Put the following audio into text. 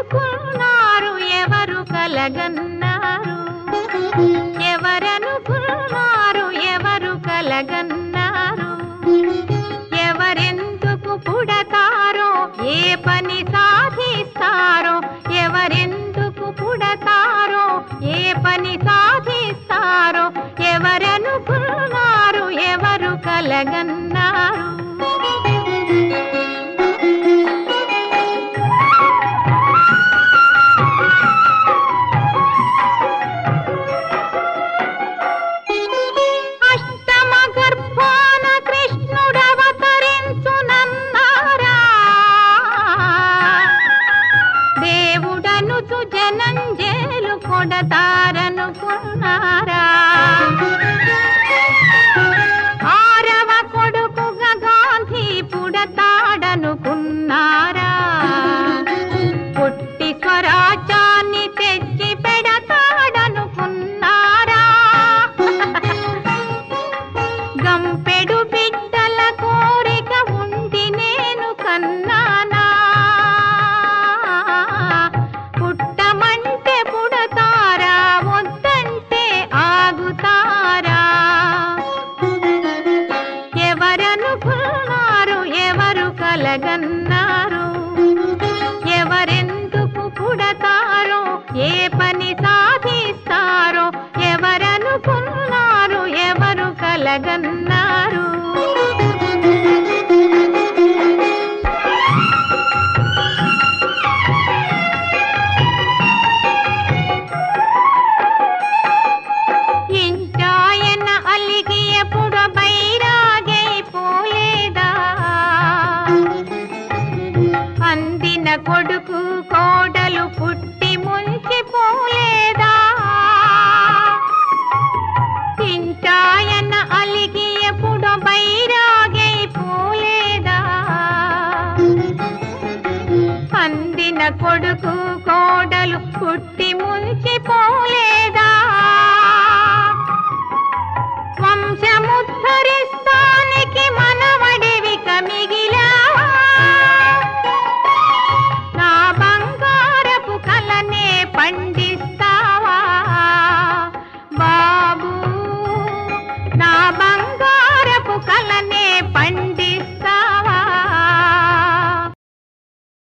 ఎవరనుకున్నారు ఎవరు కలగన్నారు ఎవరనుకున్నారు ఎవరు కలగన్నారు ఎవరెందుకు పుడతారో ఏ పని సాధిస్తారో ఎవరెందుకు పుడతారో ఏ పని సాధిస్తారో ఎవరనుకున్నారు ఎవరు కలగన్నారు అష్టమ గర్భాన కృష్ణుడవతరించునన్నారా దేవుడను జనంజేలు కొడతారనుకున్నారా ఆరవ కొడుకుగా గాంధీ పుడతాడనుకున్నారా పుట్టి స్వరాజ్యాన్ని తెచ్చి పెడతాడనుకున్నారా గంపెడు బిడ్డల కోరిక ఉంది నేను కన్నానా పుట్టమంటే పుడతారా వద్దంటే ఆగుతారా ఎవరనుకున్నారు ఎవరు కలగన్నారు ఎవరెందుకు పుడతారో ఏ పని సాధిస్తారో ఎవరనుకున్నారు ఎవరు కలగన్నారు ఇంటాయన అలిగి ఎప్పుడు బైరాగైపోలేదా అందిన కొడుకు కోడలు పుట్టి ముంచిపోలేదా ఇంటాయన అలిగి ఎప్పుడు బైరాగైపోలేదా అందిన కొడుకు కోడలు పుట్టి